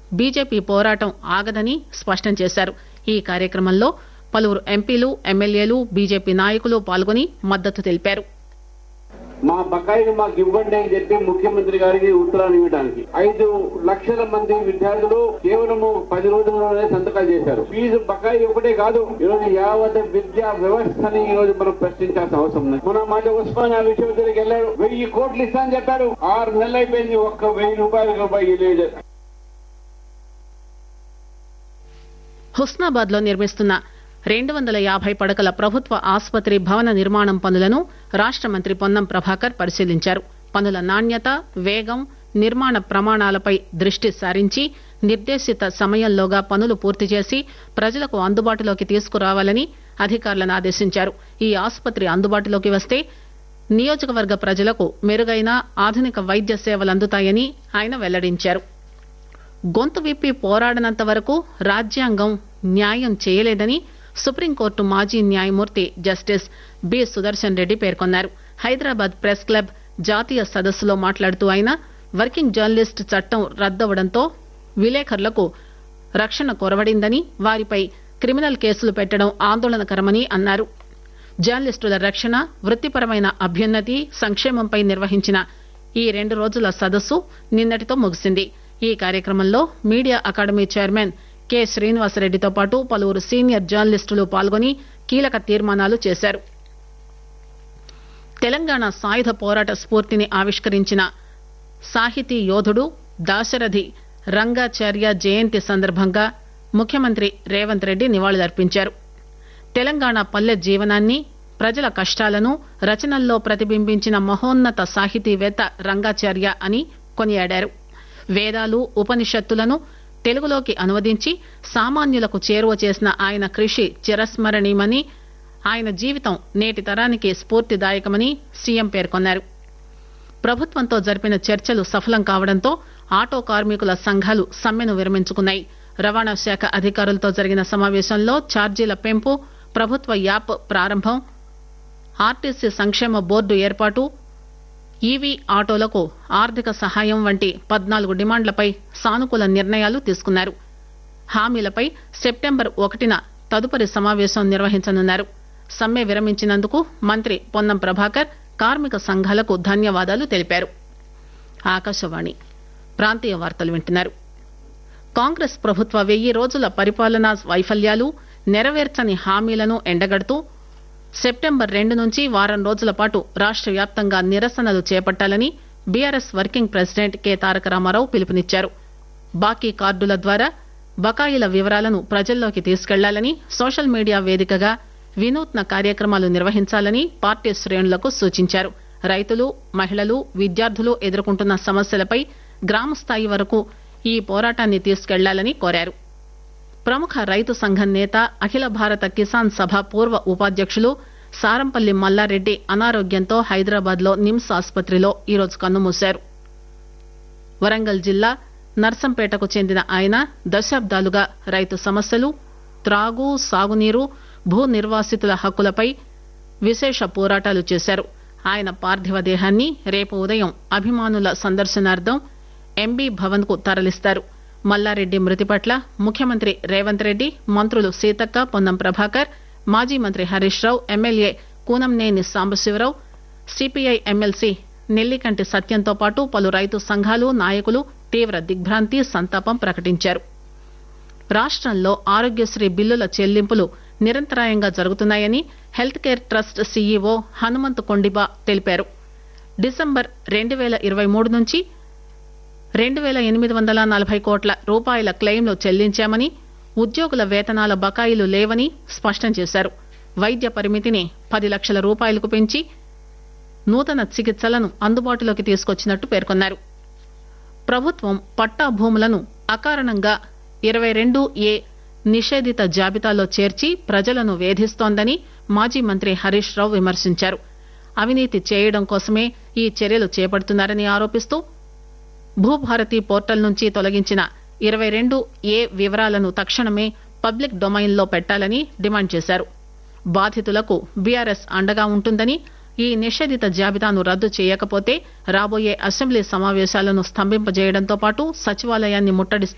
BJP పోరాటం ఆగదని స్పష్టం చేశారు ఈ కార్యక్రమంలో పలువురు ఎంపీలు ఎమ్మెల్యేలు బీజేపీ నాయకులు పాల్గొని మద్దతు తెలిపారు మా బకాయిలు మాకు ఇవ్వండి అని చెప్పి ముఖ్యమంత్రి గారికి ఉత్తరాన్ని ఇవ్వడానికి ఐదు లక్షల మంది విద్యార్థులు కేవలము పది రోజుల్లోనే సంతకాలు చేశారు ఫీజు బకాయి ఒకటే కాదు ఈరోజు యావత్ విద్యా వ్యవస్థని ఈ రోజు మనం ప్రశ్నించాల్సిన అవసరం ఉంది మన మాట ఉస్మానియా విశ్వవిద్యాలయకి వెళ్ళారు వెయ్యి కోట్లు ఇస్తానని చెప్పారు ఆరు నెలలు అయిపోయింది ఒక్క వెయ్యి రూపాయలు రూపాయి లేదు హుస్నాబాద్ లో నిర్మిస్తున్న రెండు వందల యాభై పడకల ప్రభుత్వ ఆసుపత్రి భవన నిర్మాణం పనులను రాష్ట మంత్రి పొన్నం ప్రభాకర్ పరిశీలించారు పనుల నాణ్యత వేగం నిర్మాణ ప్రమాణాలపై దృష్టి సారించి నిర్దేశిత సమయంలోగా పనులు పూర్తి చేసి ప్రజలకు అందుబాటులోకి తీసుకురావాలని అధికారులను ఆదేశించారు ఈ ఆసుపత్రి అందుబాటులోకి వస్తే నియోజకవర్గ ప్రజలకు మెరుగైన ఆధునిక వైద్య సేవలు అందుతాయని ఆయన వెల్లడించారు గొంతు విప్పి పోరాడనంత వరకు రాజ్యాంగం న్యాయం చేయలేదని సుప్రీంకోర్టు మాజీ న్యాయమూర్తి జస్టిస్ బి సుదర్శన్ రెడ్డి పేర్కొన్నారు హైదరాబాద్ ప్రెస్ క్లబ్ జాతీయ సదస్సులో మాట్లాడుతూ ఆయన వర్కింగ్ జర్నలిస్ట్ చట్టం రద్దవడంతో విలేకరులకు రక్షణ కొరవడిందని వారిపై క్రిమినల్ కేసులు పెట్టడం ఆందోళనకరమని అన్నారు జర్నలిస్టుల రక్షణ వృత్తిపరమైన అభ్యున్నతి సంక్షేమంపై నిర్వహించిన ఈ రెండు రోజుల సదస్సు నిన్నటితో ముగిసింది ఈ కార్యక్రమంలో మీడియా అకాడమీ చైర్మన్ కె శ్రీనివాసరెడ్డితో పాటు పలువురు సీనియర్ జర్నలిస్టులు పాల్గొని కీలక తీర్మానాలు చేశారు తెలంగాణ సాయుధ పోరాట స్ఫూర్తిని ఆవిష్కరించిన సాహితీ యోధుడు దాశరథి రంగాచార్య జయంతి సందర్భంగా ముఖ్యమంత్రి రేవంత్ రెడ్డి నివాళులర్పించారు తెలంగాణ పల్లె జీవనాన్ని ప్రజల కష్టాలను రచనల్లో ప్రతిబింబించిన మహోన్నత సాహితీవేత్త రంగాచార్య అని కొనియాడారు వేదాలు ఉపనిషత్తులను తెలుగులోకి అనువదించి సామాన్యులకు చేరువ చేసిన ఆయన కృషి చిరస్మరణీయమని ఆయన జీవితం నేటి తరానికి స్ఫూర్తిదాయకమని సీఎం పేర్కొన్నారు ప్రభుత్వంతో జరిపిన చర్చలు సఫలం కావడంతో ఆటో కార్మికుల సంఘాలు సమ్మెను విరమించుకున్నాయి రవాణా శాఖ అధికారులతో జరిగిన సమావేశంలో ఛార్జీల పెంపు ప్రభుత్వ యాప్ ప్రారంభం ఆర్టీసీ సంక్షేమ బోర్డు ఏర్పాటు ఈవీ ఆటోలకు ఆర్థిక సహాయం వంటి పద్నాలుగు డిమాండ్లపై సానుకూల నిర్ణయాలు తీసుకున్నారు హామీలపై సెప్టెంబర్ ఒకటిన తదుపరి సమావేశం నిర్వహించనున్నారు సమ్మె విరమించినందుకు మంత్రి పొన్నం ప్రభాకర్ కార్మిక సంఘాలకు ధన్యవాదాలు తెలిపారు ఆకాశవాణి ప్రాంతీయ వార్తలు వింటున్నారు కాంగ్రెస్ ప్రభుత్వ వెయ్యి రోజుల పరిపాలనా వైఫల్యాలు నెరవేర్చని హామీలను ఎండగడుతూ సెప్టెంబర్ రెండు నుంచి వారం రోజుల పాటు రాష్ట వ్యాప్తంగా నిరసనలు చేపట్టాలని B R S working president K Taraka Rama Rao పిలుపునిచ్చారు బాకీ కార్డుల ద్వారా బకాయిల వివరాలను ప్రజల్లోకి తీసుకెళ్లాలని సోషల్ మీడియా వేదికగా వినూత్న కార్యక్రమాలు నిర్వహించాలని పార్టీ శ్రేణులకు సూచించారు రైతులు మహిళలు విద్యార్థులు ఎదుర్కొంటున్న సమస్యలపై గ్రామస్థాయి వరకు ఈ పోరాటాన్ని తీసుకెళ్లాలని కోరారు ప్రముఖ రైతు సంఘం నేత అఖిల భారత కిసాన్ సభ పూర్వ ఉపాధ్యక్షులు సారంపల్లి మల్లారెడ్డి అనారోగ్యంతో హైదరాబాద్ లో నిమ్స్ ఆసుపత్రిలో ఈరోజు కన్నుమూశారు వరంగల్ జిల్లా నర్సంపేటకు చెందిన ఆయన దశాబ్దాలుగా రైతు సమస్యలు త్రాగు సాగునీరు భూ నిర్వాసితుల హక్కులపై విశేష పోరాటాలు చేశారు ఆయన పార్థివ దేహాన్ని రేపు ఉదయం అభిమానుల సందర్శనార్థం ఎంబీ భవన్ కు తరలిస్తారు మల్లారెడ్డి మృతి పట్ల ముఖ్యమంత్రి రేవంత్ రెడ్డి మంత్రులు సీతక్క పొన్నం ప్రభాకర్ మాజీ మంత్రి Harish Rao M L A Kunamneni Sambasiva Rao C P I M L C Nellikanti సత్యంతో పాటు పలు రైతు సంఘాలు నాయకులు తీవ్ర దిగ్భ్రాంతి సంతాపం ప్రకటించారు రాష్టంలో ఆరోగ్యశ్రీ బిల్లుల చెల్లింపులు నిరంతరాయంగా జరుగుతున్నాయని health care trust CEO Hanumanth Kondiba తెలిపారు డిసెంబర్ రెండు పేల ఇరవై మూడు నుంచి రెండు పేల ఎనిమిది వందల నలభై కోట్ల రూపాయల క్లెయిమ్లు చెల్లించామని ఉద్యోగుల వేతనాల బకాయిలు లేవని స్పష్టం చేశారు వైద్య పరిమితిని పది లక్షల రూపాయలకు పెంచి నూతన చికిత్సలను అందుబాటులోకి తీసుకొచ్చినట్టు పేర్కొన్నారు ప్రభుత్వం పట్టా భూములను అకారణంగా ఇరవై రెండు ఏ నిషేధిత జాబితాలో చేర్చి ప్రజలను వేధిస్తోందని మాజీ మంత్రి హరీష్ రావు విమర్శించారు అవినీతి చేయడం కోసమే ఈ చర్యలు చేపడుతున్నారని ఆరోపిస్తూ భూభారతి పోర్టల్ నుంచి తొలగించిన ఇరవై రెండు ఏ వివరాలను తక్షణమే పబ్లిక్ డొమైన్లో పెట్టాలని డిమాండ్ చేశారు బాధితులకు బీఆర్ఎస్ అండగా ఉంటుందని ఈ నిషేధిత జాబితాను రద్దు చేయకపోతే రాబోయే అసెంబ్లీ సమావేశాలను స్తంభింపజేయడంతో పాటు సచివాలయాన్ని ముట్టడిస్తామని